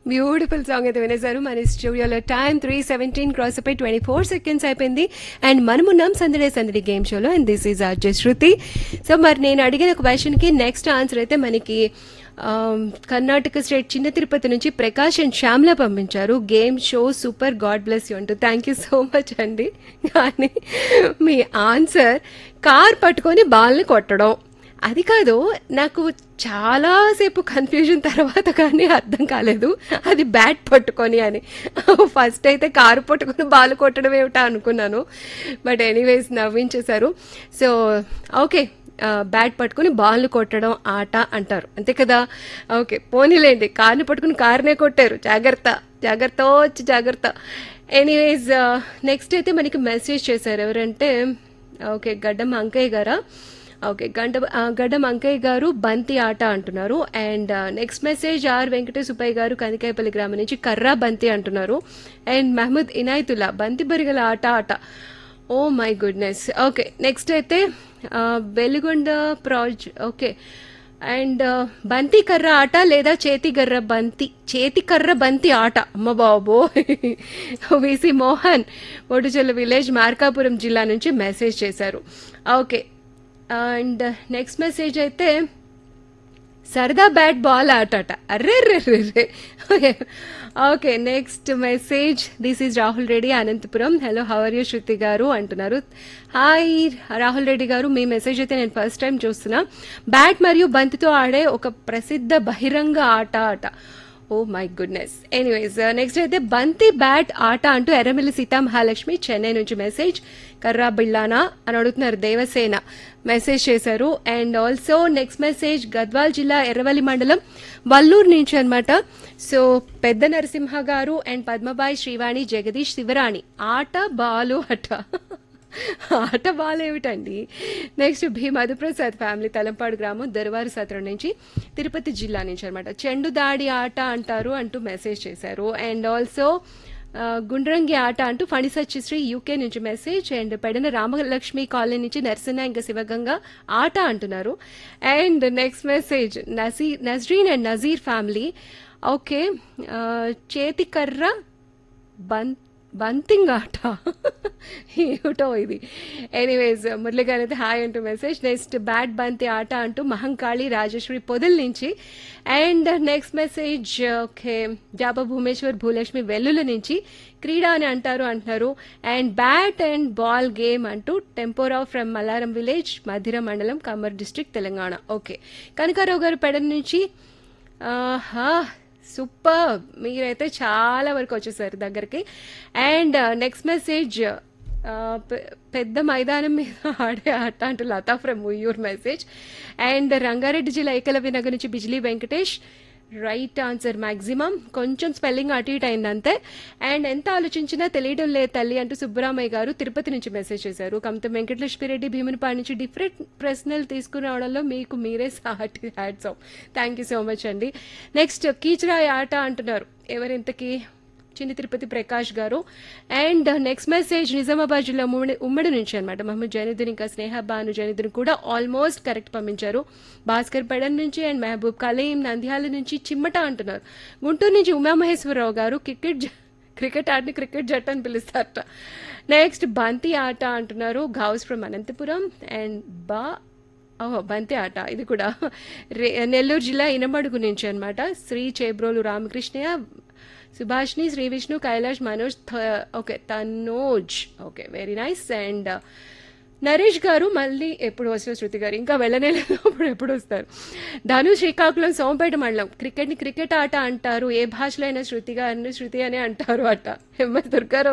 beautiful song అయితే వినేశారు మన స్టూడియోలో టైం త్రీ సెవెంటీన్ క్రాస్ అయిపోయి ట్వంటీ ఫోర్ సెకండ్స్ అయిపోయింది అండ్ మనమున్నాం సందడే సందడి గేమ్ షోలో and this is RJ Shruti so మరి నేను అడిగిన క్వశ్చన్కి నెక్స్ట్ ఆన్సర్ అయితే మనకి ఆమ్, కర్ణాటక స్టేట్ చిన్న తిరుపతి నుంచి ప్రకాష్ అండ్ శ్యామ్ల పంపించారు game show super god bless you అంటూ థ్యాంక్ యూ సో మచ్ అండి కానీ మీ ఆన్సర్ కార్ పట్టుకొని బాల్ని కొట్టడం అది కాదు నాకు చాలాసేపు కన్ఫ్యూజన్ తర్వాత కానీ అర్థం కాలేదు అది బ్యాట్ పట్టుకొని అని ఫస్ట్ అయితే కారు పట్టుకొని బాల్ కొట్టడం ఏమిటా అనుకున్నాను బట్ ఎనీవేస్ నవ్వించేశారు సో ఓకే బ్యాట్ పట్టుకుని బాల్ కొట్టడం ఆట అంటారు అంతే కదా ఓకే పోనీలేండి కార్ని పట్టుకుని కార్నే కొట్టారు జాగ్రత్త జాగ్రత్త వచ్చి జాగ్రత్త ఎనీవేస్ నెక్స్ట్ అయితే మనకి మెసేజ్ చేశారు ఎవరంటే ఓకే గడ్డం అంకయ్య గారా ఓకే గంట ఆ, గడ్డం అంకయ్య గారు బంతి ఆట అంటున్నారు and next message R Venkatesh Subbaiah గారు కనికాయపల్లి గ్రామం నుంచి కర్రా బంతి అంటున్నారు అండ్ మహమ్మద్ ఇనాయతుల్లా బంతి బరిగల ఆట ఆట oh my goodness okay next అయితే ఆ, వెలుగొండ ప్రాజ్ ఓకే అండ్ బంతి కర్ర ఆట లేదా చేతి కర్ర బంతి చేతి కర్ర బంతి ఆట అమ్మ బాబో విసి మోహన్ ఒడిచెల్ల విలేజ్ మార్కాపురం జిల్లా నుంచి మెసేజ్ చేశారు ఓకే అండ్ నెక్స్ట్ మెసేజ్ అయితే సరదా బ్యాట్ బాల్ ఆటట అర్రే రే రే రే okay next message this is Rahul Reddy Anantapuram hello how are you Shruti గారు అంటున్నారు హాయ్ రాహుల్ రెడ్డి గారు మీ మెసేజ్ అయితే నేను ఫస్ట్ టైం చూస్తున్నా బ్యాట్ మరియు బంతితో ఆడే ఒక ప్రసిద్ధ బహిరంగ ఆట ఆట oh my goodness anyways next అయితే బంతి బ్యాట్ ఆట అంటూ ఎర్రమిల్లి సీతా మహాలక్ష్మి చెన్నై నుంచి మెసేజ్ కర్రా బిళ్ళానా అని అడుగుతున్నారు దేవసేన మెసేజ్ చేశారు and also next message Gadwal జిల్లా ఎర్రవల్లి మండలం వల్లూరు నుంచి అన్నమాట సో పెద్ద నరసింహ గారు అండ్ పద్మబాయి శ్రీవాణి జగదీష్ శివరాణి ఆట బాలు అట ఆట బాలేమిటండి నెక్స్ట్ భీ మధుప్రసాద్ ఫ్యామిలీ తలంపాడు గ్రామం దర్వారు సత్రం నుంచి తిరుపతి జిల్లా నుంచి అనమాట చెండు దాడి ఆట అంటారు అంటూ మెసేజ్ చేశారు అండ్ ఆల్సో గుండ్రంగి ఆట అంటూ ఫణిసచ్చిశ్రీ యూకే నుంచి message and Pedana Ramalakshmi colony నుంచి నరసింహ ఇంకా శివగంగ ఆట అంటున్నారు and next message Nazeer Nazreen and Nazeer family okay చేతికర్ర బన్ బంతింగ్ ఆట ఏమిటో ఇది ఎనీవేస్ మురళి గారు అయితే హాయ్ అంటూ మెసేజ్ నెక్స్ట్ బ్యాట్ బంతి ఆట అంటూ మహంకాళి రాజేశ్వరి పొదల నుంచి అండ్ నెక్స్ట్ మెసేజ్ ఓకే జాబా భూమేశ్వర్ భూలక్ష్మి వెల్లుల నుంచి క్రీడ అని అంటారు అంటున్నారు and bat and ball game అంటూ టెంపోరా ఫ్రమ్ మల్లారం విలేజ్ మధిర మండలం కమర్ డిస్ట్రిక్ట్ తెలంగాణ ఓకే కనకారావు గారు పెడన్ నుంచి ఆహా సూపర్ మీరైతే చాలా వరకు వచ్చేసారు దగ్గరికి అండ్ నెక్స్ట్ మెసేజ్ పెద్ద మైదానం మీద ఆడే ఆట అంటూ Latha from Uyyur message and Rangareddy జిల్లా ఏకలవ్య నగర్ నుంచి Bijli Venkatesh right answer maximum కొంచెం స్పెల్లింగ్ అటు ఇటు అయింది అంతే అండ్ ఎంత ఆలోచించినా తెలియడం లేదు తల్లి అంటూ సుబ్బరామయ్య గారు తిరుపతి నుంచి మెసేజ్ చేశారు కమత వెంకటలక్ష్మి రెడ్డి భీమునిపాడు నుంచి డిఫరెంట్ ప్రశ్నలు తీసుకురావడంలో మీకు మీరే సాటి hats off thank you so much అండి నెక్స్ట్ కీచరాయి ఆట అంటున్నారు ఎవరింతకి చిన్ని తిరుపతి ప్రకాష్ గారు అండ్ నెక్స్ట్ మెసేజ్ నిజామాబాద్ జిల్లా ఉమ్మడి ఉమ్మడి నుంచి అనమాట మహమ్మద్ జైనుద్దీన్ ఇంకా స్నేహ బాను జైనుద్దీన్ కూడా ఆల్మోస్ట్ కరెక్ట్ పంపించారు భాస్కర్ పెడన్ నుంచి అండ్ మహబూబ్ కలీం నంద్యాల నుంచి చిమ్మట అంటున్నారు గుంటూరు నుంచి ఉమామహేశ్వరరావు గారు క్రికెట్ జ- క్రికెట్ ఆటని క్రికెట్ జట్టు అని పిలుస్తారట నెక్స్ట్ బంతి ఆట అంటున్నారు గౌస్ ఫ్రమ్ అనంతపురం అండ్ బా ఓహో బంతి ఆట ఇది కూడా రే నెల్లూరు జిల్లా ఇనమడుగు నుంచి అనమాట శ్రీ చేబ్రోలు రామకృష్ణయ్య సుభాష్ని శ్రీ విష్ణు కైలాష్ మనోజ్ థ- okay Tanoj okay very nice and Naresh గారు మళ్ళీ ఎప్పుడు వస్తారు శృతి గారు ఇంకా వెళ్ళనే లేదు అప్పుడు ఎప్పుడు వస్తారు ధను శ్రీకాకుళం సోంపేట మండలం క్రికెట్ని క్రికెట్ ఆట అంటారు ఏ భాషలో అయినా శృతి గారిని శృతి అనే అంటారు అట ఎంఎస్ దుర్గారావు